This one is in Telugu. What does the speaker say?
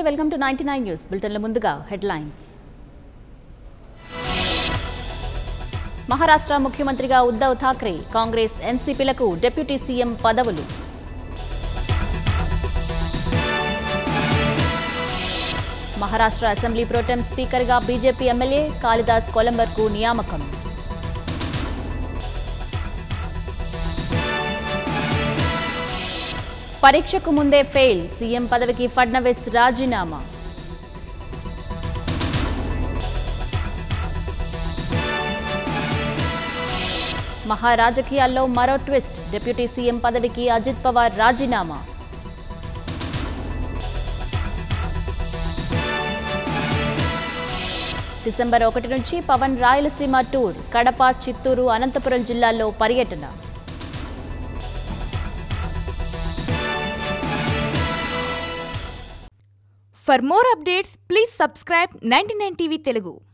Welcome to ninety nine news బులెటిన్ల ముందుగా హెడ్లైన్స్ మహారాష్ట్ర ముఖ్యమంత్రిగా ఉద్దవ్ ఠాక్రే కాంగ్రెస్ ఎన్సీపీలకు డిప్యూటీ సీఎం పదవులు మహారాష్ట్ర అసెంబ్లీ ప్రోటెం స్పీకర్గా బీజేపీ ఎమ్మెల్యే కాళిదాస్ కొలంబర్కు నియామకం పరీక్షకు ముందే ఫెయిల్ సీఎం పదవికి ఫడ్నవీస్ రాజీనామా మహారాజకీయాల్లో మరో ట్విస్ట్ డిప్యూటీ సీఎం పదవికి అజిత్ పవార్ రాజీనామా డిసెంబర్ ఒకటి నుంచి పవన్ రాయలసీమ టూర్ కడప చిత్తూరు అనంతపురం జిల్లాల్లో పర్యటన For more updates, please subscribe 99 TV Telugu.